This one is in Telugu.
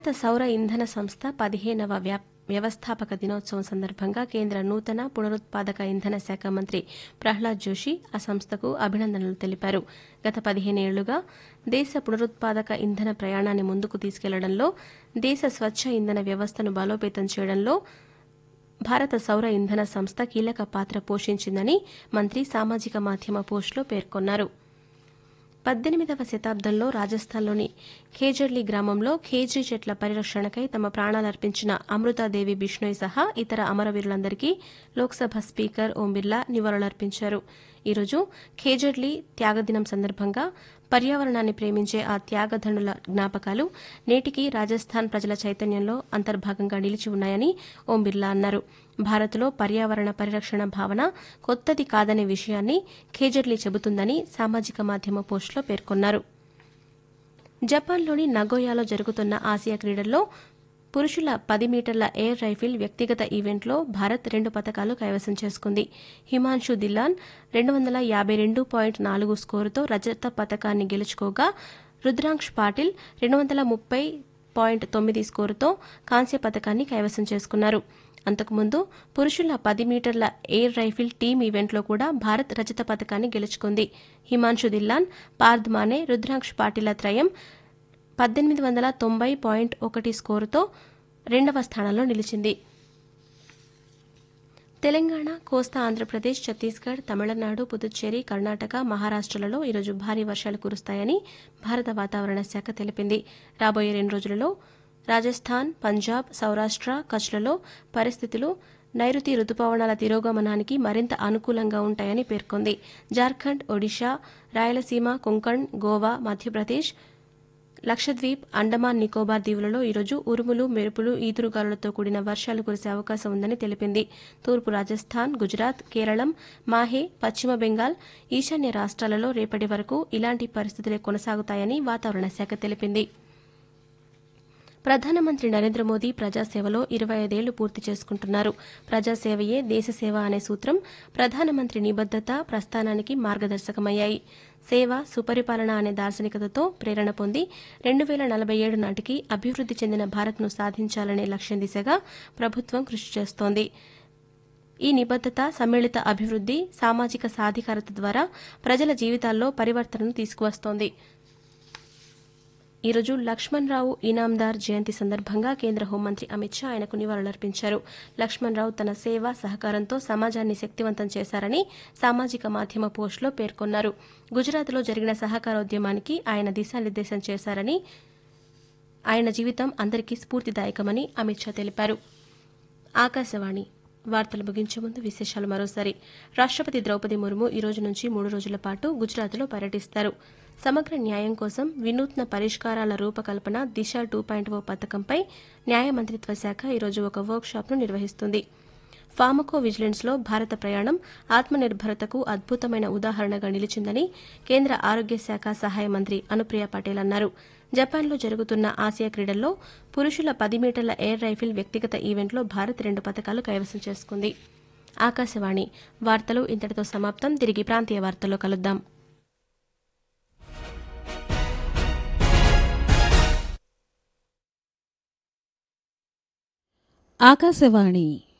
భారత సౌర ఇంధన సంస్థ పదిహేనవ వ్యా- వ్యవస్థాపక దినోత్సవం సందర్భంగా కేంద్ర నూతన పునరుత్పాదక ఇంధన శాఖ మంత్రి ప్రహ్లాద్ జోషి ఆ సంస్థకు అభినందనలు తెలిపారు గత పదిహేనేళ్లుగా దేశ పునరుత్పాదక ఇంధన ప్రయాణాన్ని ముందుకు తీసుకెళ్లడంలో దేశ స్వచ్ఛ ఇంధన వ్యవస్థను బలోపేతం చేయడంలో భారత సౌర ఇంధన సంస్థ కీలక పాత్ర పోషించిందని మంత్రి సామాజిక మాధ్యమ పోస్టులో పేర్కొన్నారు పద్దెనిమిదవ శతాబ్దంలో రాజస్థాన్లోని ఖేజర్లీ గ్రామంలో ఖేజ్రీ చెట్ల పరిరక్షణకై తమ ప్రాణాలర్పించిన అమృతాదేవి బిష్ణోయ్ సహా ఇతర అమరవీరులందరికీ లోక్సభ స్పీకర్ ఓం బిర్లా నివాళులర్పించారు ఈరోజు ఖేజర్లీ త్యాగదినం సందర్భంగా పర్యావరణాన్ని ప్రేమించే ఆ త్యాగధనుల జ్ఞాపకాలు నేటికీ రాజస్థాన్ ప్రజల చైతన్యంలో అంతర్భాగంగా నిలిచి ఉన్నాయని ఓం బిర్లా అన్నారు భారత్లో పర్యావరణ పరిరక్షణ భావన కొత్తది కాదనే విషయాన్ని ఖేజర్లీ చెబుతుందని సామాజిక మాధ్యమ పోస్టులో పేర్కొన్నారు జపాన్లోని నగోయాలో జరుగుతున్న ఆసియా క్రీడల్లో పురుషుల పది మీటర్ల ఎయిర్ రైఫిల్ వ్యక్తిగత ఈవెంట్లో భారత్ రెండు పతకాలు కైవసం చేసుకుంది హిమాన్షు దిల్లాన్ రెండు వందల యాభై రెండు పాయింట్ నాలుగు స్కోరుతో రజత పతకాన్ని గెలుచుకోగా రుద్రాంక్ష్ పాటిల్ రెండు వందల ముప్పై పాయింట్ తొమ్మిది స్కోరుతో కాంస్య పతకాన్ని కైవసం చేసుకున్నారు అంతకుముందు పురుషుల పది మీటర్ల ఎయిర్ రైఫిల్ టీం ఈవెంట్లో కూడా భారత్ రజత పతకాన్ని గెలుచుకుంది హిమాన్షు దిల్లాన్ పార్థ్ మానే రుద్రాంక్ష్ పాటిల త్రయం పద్దెనిమిది వందల తొంభై పాయింట్ ఒకటి స్కోరుతో రెండవ స్థానంలో నిలిచింది తెలంగాణ కోస్తా ఆంధ్రప్రదేశ్ ఛత్తీస్గఢ్ తమిళనాడు పుదుచ్చేరి కర్ణాటక మహారాష్టలలో ఈరోజు భారీ వర్షాలు కురుస్తాయని భారత వాతావరణ శాఖ తెలిపింది రాబోయే రెండు రోజులలో రాజస్థాన్ పంజాబ్ సౌరాష్ట్ర కచ్లలో పరిస్థితులు నైరుతి రుతుపవనాల తిరోగమనానికి మరింత అనుకూలంగా ఉంటాయని పేర్కొంది జార్ఖండ్ ఒడిషా రాయలసీమ కొంకణ్ గోవా మధ్యప్రదేశ్ లక్షద్వీప్ అండమాన్ నికోబార్ దీవులలో ఈరోజు ఉరుములు మెరుపులు ఈదురుగాలులతో కూడిన వర్షాలు కురిసే అవకాశం ఉందని తెలిపింది తూర్పు రాజస్థాన్ గుజరాత్ కేరళం మాహే పశ్చిమ బెంగాల్ ఈశాన్య రాష్ట్రాలలో రేపటి వరకు ఇలాంటి పరిస్థితులే కొనసాగుతాయని వాతావరణ శాఖ తెలిపింది ప్రధానమంత్రి నరేంద్ర మోదీ ప్రజాసేవలో ఇరవై ఐదేళ్లు పూర్తి చేసుకుంటున్నారు ప్రజాసేవయే దేశసేవ అనే సూత్రం ప్రధానమంత్రి నిబద్దత ప్రస్థానానికి మార్గదర్శకమయ్యాయి సేవ సుపరిపాలన అనే దార్శనికతతో ప్రేరణ పొంది రెండు వేల నలభై ఏడు నాటికి అభివృద్ది చెందిన భారత్ను సాధించాలనే లక్ష్యం దిశగా ప్రభుత్వం కృషి చేస్తోంది ఈ నిబద్దత సమ్మిళిత అభివృద్ది సామాజిక సాధికారత ద్వారా ప్రజల జీవితాల్లో పరివర్తనను తీసుకువస్తోంది ఈరోజు లక్ష్మణరావు ఇనాందార్ జయంతి సందర్భంగా కేంద్ర హోంమంత్రి అమిత్ షా ఆయనకు నివాళులర్పించారు లక్ష్మణరావు తన సేవ సహకారంతో సమాజాన్ని శక్తివంతం చేశారని సామాజిక మాధ్యమ పోస్టులో పేర్కొన్నారు గుజరాత్లో జరిగిన సహకారోద్యమానికి ఆయన దిశానిర్దేశం చేశారని ఆయన జీవితం అందరికీ స్ఫూర్తిదాయకమని అమిత్ షా తెలిపారు ఆకాశవాణి వార్తలు ముగించే ముందు విశేషాలు మరోసారి రాష్ట్రపతి ద్రౌపది ముర్ము ఈ రోజు నుంచి మూడు రోజుల పాటు గుజరాత్లో పర్యటిస్తారు సమగ్ర న్యాయం కోసం వినూత్న పరిష్కారాల రూపకల్పన దిశ టూ పాయింట్ ఓ పథకంపై న్యాయ మంత్రిత్వ శాఖ ఈరోజు ఒక వర్క్షాప్ను నిర్వహిస్తుంది ఫార్మకో విజిలెన్స్లో భారత ప్రయాణం ఆత్మనిర్భరతకు అద్భుతమైన ఉదాహరణగా నిలిచిందని కేంద్ర ఆరోగ్య శాఖ సహాయ మంత్రి అనుప్రియ పటేల్ అన్నారు జపాన్లో జరుగుతున్న ఆసియా క్రీడల్లో పురుషుల పది మీటర్ల ఎయిర్ రైఫిల్ వ్యక్తిగత ఈవెంట్లో భారత్ రెండు పతకాలు కైవసం చేసుకుంది ఆకాశవాణి వార్తలు ఇంతటితో సమాప్తం తిరిగి ప్రాంతీయ వార్తల్లో కలుద్దాం ఆకాశవాణి